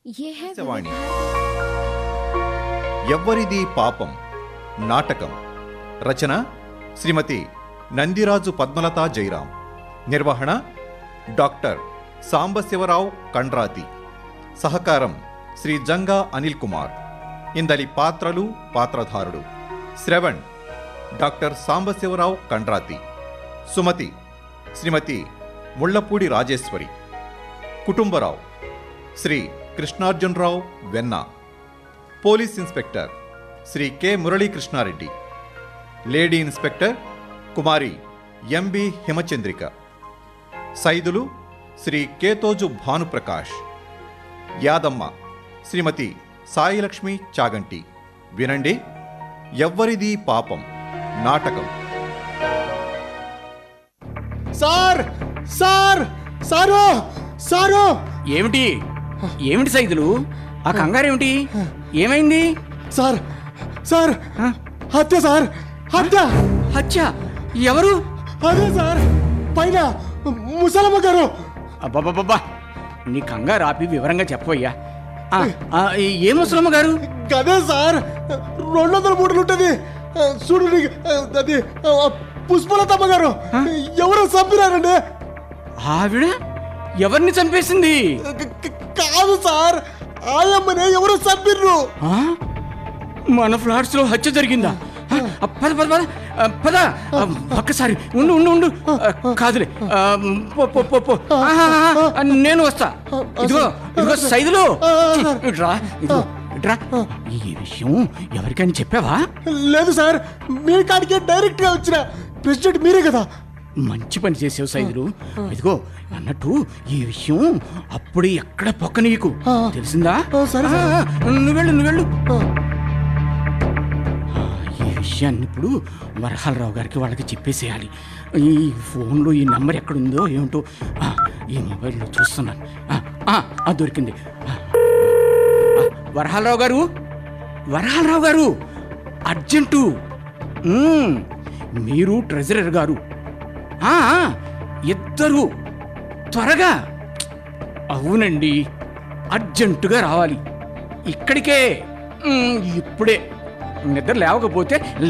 ये है వాణి ఎవ్వరిది పాపం నాటకం రచన శ్రీమతి నందిరాజు పద్మలతా జైరాం నిర్వహణ డాక్టర్ సాంబశివరావు కండ్రాతి సహకారం శ్రీ జంగా అనిల్ కుమార్ ఇందలి పాత్రలు పాత్రధారుడు Shravan doctor Sambasivarao Kandrathi Sumathi Srimati Mullapudi Rajeshwari Kutumbarao Shri Krishnarjunarao Venna police inspector Shri K Muralikrishnareddy lady inspector Kumari M B Himachandrika Saidulu Shri Ketoju Bhanuprakash Yadamma Srimati Sailakshmi Chaganti వినండి ఎవ్వరిది పాపం నాటకం సార్ సార్ సారు సారు ఏమిటి ఏమిటి సైదులు ఆ కంగారేమిటి ఏమైంది సార్ సార్ హత్య సార్ హత్య హత్య ఎవరు అదే సార్ పైన ముసలమ్మ గారు అబ్బబ్బబ్బా నీ కంగారు ఆపి వివరంగా చెప్పవయ్యా ఆ, ఆ, ఏ ముసలమ్మ గారు గదే సార్ రెండు వందల మూటలు ఉంటుంది చూడు నీకు, అది పుష్పలతమ్మ గారు ఎవరో చంపినారండి ఆవిడ ఎవరిని చంపేసింది క- క- కాదు సార్ ఆయమ్మనే ఎవరో చంపిర్రు ఆ? మన ఫ్లాట్స్ లో హత్య జరిగిందా ఆ, పద పద పద ఆ, పద ఆ, ఒక్కసారి ఉండు ఉండు ఉండు ఆ, కాదులే ఆ, పో, పో, పో, పో. ఆహా, ఆహా, ఆ, నేను వస్తా ఇదిగో ఇదిగో సైదులు ఇట్రా ఇదిగో ఇట్రా ఈ విషయం ఎవరికైనా చెప్పావా లేదు సార్ మీ కాడికే డైరెక్ట్ గా వచ్చిన ప్రెసిడెంట్ మీరే కదా మంచి పని చేసావు సైదులు ఇదిగో అన్నట్టు ఈ విషయం అప్పుడే ఎక్కడ పొక్క నీకు ఆ. తెలిసిందా ఆ, సరే, సరే. ఆ, ఆ, నువ్వు వెళ్ళు నువ్వు వెళ్ళు ఆ, ఈ విషయాన్ని ఇప్పుడు వరహాలరావు గారికి వాళ్ళకి చెప్పేసేయాలి ఈ ఫోన్లో ఈ నెంబర్ ఎక్కడుందో ఏమిటో ఆ, ఈ మొబైల్లో చూస్తున్నాను ఆ, ఆ, ఆ, దొరికింది ఆ, ఆ, వరహాలరావు గారు వరహాలరావు గారు అర్జెంటు మ్మ్, మీరు ట్రెజరర్ గారు ఆ, ఆ, ఇద్దరు త్వరగా అవునండి అర్జెంటుగా రావాలి ఇక్కడికే మ్మ్, ఇప్పుడే నిద్ర లేవకపోతే